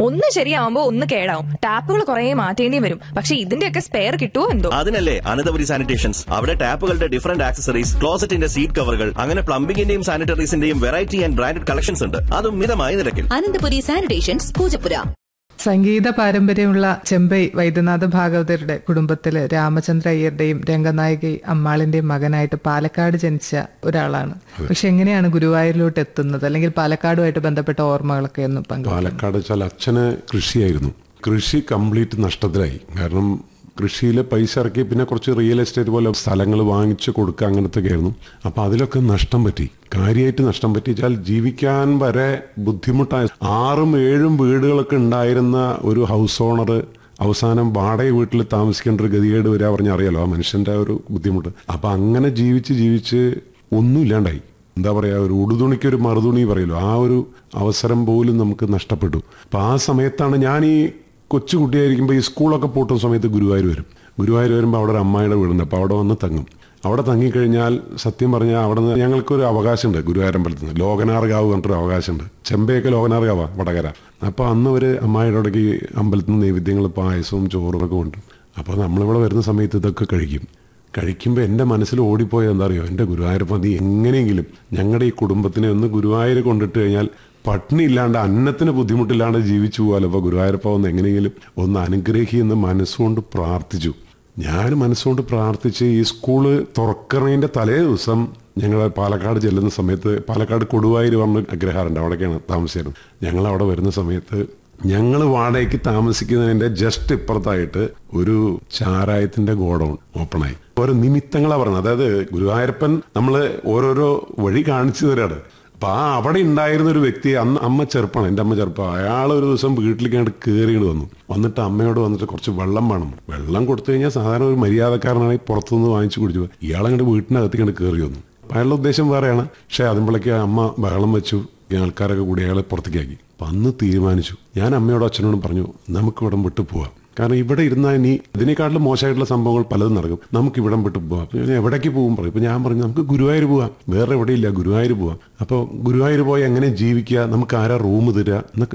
ഒന്ന് ശരിയാവുമ്പോ ഒന്ന് കേടാവും ടാപ്പുകൾ കുറെ മാറ്റേണ്ടി വരും പക്ഷെ ഇതിന്റെയൊക്കെ സ്പെയർ കിട്ടുമോ എന്തോ അതിനല്ലേ അനന്തപുരി സാനിറ്റേഷൻസ് അവിടെ ടാപ്പുകളുടെ ഡിഫറന്റ് ആക്സസറീസ് ക്ലോസറ്റിന്റെ സീറ്റ് കവറുകൾ അങ്ങനെ പ്ലംബിംഗിന്റെയും സാനിറ്ററീസിന്റെയും വെറൈറ്റി ആൻഡ് ബ്രാൻഡഡ് കളക്ഷൻസ് ഉണ്ട് അതും മിതമായ നിരക്കിൽ അനന്തപുരി സാനിറ്റേഷൻസ് പൂജപ്പുര സംഗീത പാരമ്പര്യമുള്ള ചെമ്പൈ വൈദ്യനാഥ ഭാഗവതരുടെ കുടുംബത്തില് രാമചന്ദ്ര അയ്യരുടെയും രംഗനായികി അമ്മാളിന്റെയും മകനായിട്ട് പാലക്കാട് ജനിച്ച ഒരാളാണ് പക്ഷെ എങ്ങനെയാണ് ഗുരുവായൂരിലോട്ട് എത്തുന്നത് അല്ലെങ്കിൽ പാലക്കാടുമായിട്ട് ബന്ധപ്പെട്ട ഓർമ്മകളൊക്കെ ഒന്ന് പങ്കു പാലക്കാട് വെച്ചാൽ അച്ഛന് കൃഷിയായിരുന്നു കൃഷി കംപ്ലീറ്റ് നഷ്ടത്തിലായി കാരണം കൃഷിയിൽ പൈസ ഇറക്കി പിന്നെ കുറച്ച് റിയൽ എസ്റ്റേറ്റ് പോലെ സ്ഥലങ്ങൾ വാങ്ങിച്ചു കൊടുക്കുക അങ്ങനത്തെ ആയിരുന്നു അപ്പോൾ അതിലൊക്കെ നഷ്ടം പറ്റി കാര്യമായിട്ട് നഷ്ടം പറ്റിച്ചാൽ ജീവിക്കാൻ വരെ ബുദ്ധിമുട്ടായ ആറും ഏഴും വീടുകളൊക്കെ ഉണ്ടായിരുന്ന ഒരു ഹൗസ് ഓണർ അവസാനം വാടക വീട്ടിൽ താമസിക്കേണ്ട ഒരു ഗതികേട് വരിക പറഞ്ഞാൽ അറിയാലോ ആ മനുഷ്യന്റെ ഒരു ബുദ്ധിമുട്ട് അപ്പൊ അങ്ങനെ ജീവിച്ച് ജീവിച്ച് ഒന്നും ഇല്ലാണ്ടായി എന്താ പറയാ ഒരു ഉടുതുണിക്ക് ഒരു മറുതുണി പറയല്ലോ ആ ഒരു അവസരം പോലും നമുക്ക് നഷ്ടപ്പെട്ടു അപ്പൊ ആ സമയത്താണ് ഞാൻ ഈ കൊച്ചുകുട്ടിയായിരിക്കുമ്പോൾ ഈ സ്കൂളൊക്കെ പൂട്ടുന്ന സമയത്ത് ഗുരുവായൂർ വരും ഗുരുവായൂർ വരുമ്പോൾ അവിടെ ഒരു അമ്മായിയുടെ വീടുണ്ട് അപ്പോൾ അവിടെ വന്ന് തങ്ങും അവിടെ തങ്ങിക്കഴിഞ്ഞാൽ സത്യം പറഞ്ഞാൽ അവിടെ നിന്ന് ഞങ്ങൾക്കൊരു അവകാശമുണ്ട് ഗുരുവായൂരമ്പലത്തിൽ നിന്ന് ലോകനാർഗാവ് പറഞ്ഞിട്ടൊരു അവകാശമുണ്ട് ചെമ്പയൊക്കെ ലോകനാർഗാവാ വടകര അപ്പോൾ അന്ന് ഒരു അമ്മായിയുടെ ഇടയ്ക്ക് അമ്പലത്തിൽ നിന്ന് നൈവേദ്യങ്ങൾ പായസവും ചോറും ഒക്കെ ഉണ്ട് അപ്പോൾ നമ്മളിവിടെ വരുന്ന സമയത്ത് ഇതൊക്കെ കഴിക്കും കഴിക്കുമ്പോൾ എൻ്റെ മനസ്സിൽ ഓടിപ്പോയത് എന്താ അറിയോ എൻ്റെ ഗുരുവായൂരപ്പ നീ എങ്ങനെയെങ്കിലും ഞങ്ങളുടെ ഈ കുടുംബത്തിനെ ഒന്ന് ഗുരുവായൂർ കൊണ്ടിട്ട് കഴിഞ്ഞാൽ പട്ടിണി ഇല്ലാണ്ട് അന്നത്തിന് ബുദ്ധിമുട്ടില്ലാണ്ട് ജീവിച്ചു പോകാലോ അപ്പോൾ ഗുരുവായൂരപ്പ ഒന്ന് എങ്ങനെയെങ്കിലും ഒന്ന് അനുഗ്രഹിക്കുന്ന മനസ്സുകൊണ്ട് പ്രാർത്ഥിച്ചു ഞാൻ മനസ്സുകൊണ്ട് പ്രാർത്ഥിച്ച് ഈ സ്കൂള് തുറക്കണതിൻ്റെ തലേ ദിവസം ഞങ്ങൾ പാലക്കാട് ചെല്ലുന്ന സമയത്ത് പാലക്കാട് കൊടുവായൂർ പറഞ്ഞ അഗ്രഹാറുണ്ട് അവിടേക്കാണ് താമസിച്ചിരുന്നത് ഞങ്ങൾ അവിടെ വരുന്ന സമയത്ത് ഞങ്ങൾ വാടകയ്ക്ക് താമസിക്കുന്നതിന്റെ ജസ്റ്റ് ഇപ്പുറത്തായിട്ട് ഒരു ചാരായത്തിന്റെ ഗോഡൌൺ ഓപ്പണായി ഓരോ നിമിത്തങ്ങളാ പറഞ്ഞത് അതായത് ഗുരുവായൂരപ്പൻ നമ്മൾ ഓരോരോ വഴി കാണിച്ചു തരാണ് അപ്പൊ ആ അവിടെ ഉണ്ടായിരുന്ന ഒരു വ്യക്തി അന്ന് അമ്മ ചെറുപ്പമാണ് എൻ്റെ അമ്മ ചെറുപ്പം അയാൾ ഒരു ദിവസം വീട്ടിലേക്ക് അങ്ങോട്ട് കയറിയിട്ട് വന്നു വന്നിട്ട് അമ്മയോട് വന്നിട്ട് കുറച്ച് വെള്ളം വേണം വെള്ളം കൊടുത്തു കഴിഞ്ഞാൽ സാധാരണ ഒരു മര്യാദക്കാരനാണെങ്കിൽ പുറത്തുനിന്ന് വാങ്ങിച്ചു കുടിച്ചു ഇയാളങ്ങോട്ട് വീട്ടിനകത്തേക്ക് കയറി വന്നു അപ്പൊ അയാളുടെ ഉദ്ദേശം വേറെയാണ് പക്ഷെ അതിമ്പോഴേക്ക് അമ്മ ബഹളം വെച്ചു ഈ ആൾക്കാരൊക്കെ കൂടി അയാളെ പുറത്തേക്കാക്കി അപ്പൊ അന്ന് തീരുമാനിച്ചു ഞാൻ അമ്മയോടും അച്ഛനോടും പറഞ്ഞു നമുക്ക് ഇവിടം വിട്ടു പോവാം കാരണം ഇവിടെ ഇരുന്നാൽ ഇനി ഇതിനേക്കാട്ടിലും മോശമായിട്ടുള്ള സംഭവങ്ങൾ പലതും നടക്കും നമുക്ക് ഇവിടം വിട്ട് പോവാം അപ്പൊ ഞാൻ എവിടേക്ക് പോകും പറയും ഇപ്പൊ ഞാൻ പറഞ്ഞു നമുക്ക് ഗുരുവായൂർ പോവാം വേറെ എവിടെയില്ല ഗുരുവായൂർ പോവാം അപ്പോൾ ഗുരുവായൂർ പോയി എങ്ങനെ ജീവിക്കുക നമുക്ക് ആരാ റൂം തരിക എന്നൊക്കെ